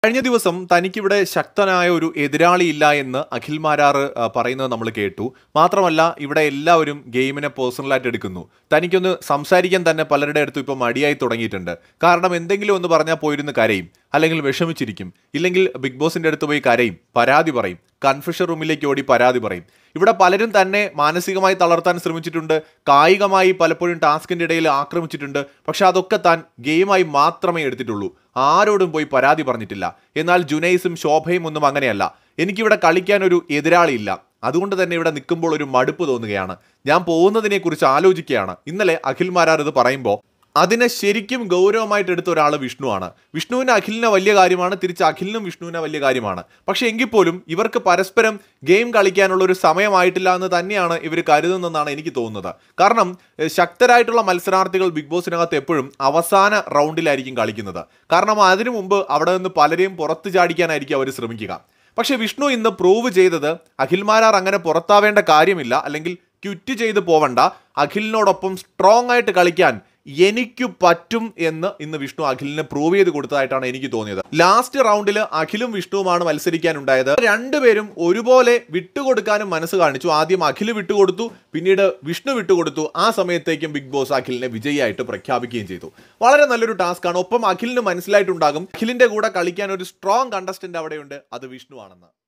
കഴിഞ്ഞ ദിവസം തനിക്കിവിടെ ശക്തനായ ഒരു എതിരാളിയില്ല എന്ന് അഖിൽ മാരാർ ആ, പറയുന്നത് നമ്മൾ കേട്ടു മാത്രമല്ല ഇവിടെ എല്ലാവരും ഗെയിമിനെ പേഴ്സണലായിട്ട് എടുക്കുന്നു തനിക്കൊന്ന് സംസാരിക്കാൻ തന്നെ പലരുടെ അടുത്തും ഇപ്പോൾ മടിയായി തുടങ്ങിയിട്ടുണ്ട് കാരണം എന്തെങ്കിലും ഒന്ന് പറഞ്ഞാൽ പോയിരുന്ന് കരയും അല്ലെങ്കിൽ വിഷമിച്ചിരിക്കും ഇല്ലെങ്കിൽ ബിഗ് ബോസിന്റെ അടുത്ത് പോയി കരയും പരാതി പറയും കൺഫ്യൂഷൻ റൂമിലേക്ക് ഓടി പരാതി പറയും ഇവിടെ പലരും തന്നെ മാനസികമായി തളർത്താൻ ശ്രമിച്ചിട്ടുണ്ട് കായികമായി പലപ്പോഴും ടാസ്കിന്റെ ഇടയിൽ ആക്രമിച്ചിട്ടുണ്ട് പക്ഷെ അതൊക്കെ താൻ ഗെയിമായി മാത്രമേ എടുത്തിട്ടുള്ളൂ ആരോടും പോയി പരാതി പറഞ്ഞിട്ടില്ല എന്നാൽ ജുനൈസും ശോഭയും ഒന്നും അങ്ങനെയല്ല എനിക്കിവിടെ കളിക്കാൻ ഒരു എതിരാളിയില്ല അതുകൊണ്ട് തന്നെ ഇവിടെ നിൽക്കുമ്പോൾ ഒരു മടുപ്പ് തോന്നുകയാണ് ഞാൻ പോകുന്നതിനെ കുറിച്ച് ആലോചിക്കുകയാണ് ഇന്നലെ അഖിൽ മാരാർ ഇത് പറയുമ്പോൾ അതിനെ ശരിക്കും ഗൗരവമായിട്ട് എടുത്ത ഒരാൾ വിഷ്ണുവാണ് വിഷ്ണുവിന് അഖിലിനെ വലിയ കാര്യമാണ് തിരിച്ച് അഖിലിനും വിഷ്ണുവിനെ വലിയ കാര്യമാണ് പക്ഷെ എങ്കിൽ പോലും ഇവർക്ക് പരസ്പരം ഗെയിം കളിക്കാനുള്ള ഒരു സമയമായിട്ടില്ല എന്ന് തന്നെയാണ് ഇവർ കരുതുന്നതെന്നാണ് എനിക്ക് തോന്നുന്നത് കാരണം എഹ്, ശക്തരായിട്ടുള്ള മത്സരാർത്ഥികൾ ബിഗ് ബോസിനകത്ത് എപ്പോഴും അവസാന റൗണ്ടിലായിരിക്കും കളിക്കുന്നത് കാരണം അതിനു മുമ്പ് അവിടെ നിന്ന് പലരെയും പുറത്തു ചാടിക്കാനായിരിക്കും അവർ ശ്രമിക്കുക പക്ഷെ വിഷ്ണു ഇന്ന് പ്രൂവ് ചെയ്തത് അഖിൽമാരാർ അങ്ങനെ പുറത്താവേണ്ട കാര്യമില്ല അല്ലെങ്കിൽ ക്വിറ്റ് ചെയ്ത് പോവണ്ട അഖിലിനോടൊപ്പം സ്ട്രോങ് ആയിട്ട് കളിക്കാൻ എനിക്ക് പറ്റും എന്ന് ഇന്ന് വിഷ്ണു അഖിലിന് പ്രൂവ് ചെയ്ത് കൊടുത്തതായിട്ടാണ് എനിക്ക് തോന്നിയത് ലാസ്റ്റ് റൗണ്ടിൽ അഖിലും വിഷ്ണുവുമാണ് മത്സരിക്കാനുണ്ടായത് രണ്ടുപേരും ഒരുപോലെ വിട്ടുകൊടുക്കാനും മനസ്സ് കാണിച്ചു ആദ്യം അഖിൽ വിട്ടുകൊടുത്തു പിന്നീട് വിഷ്ണു വിട്ടുകൊടുത്തു ആ സമയത്തേക്കും ബിഗ് ബോസ് അഖിലിനെ വിജയിയായിട്ട് പ്രഖ്യാപിക്കുകയും ചെയ്തു വളരെ നല്ലൊരു ടാസ്ക് ആണ് ഒപ്പം അഖിലിന് മനസ്സിലായിട്ടുണ്ടാകും അഖിലിന്റെ കൂടെ കളിക്കാൻ ഒരു സ്ട്രോങ് കണ്ടസ്റ്റന്റ് അവിടെയുണ്ട് അത് വിഷ്ണു ആണെന്ന്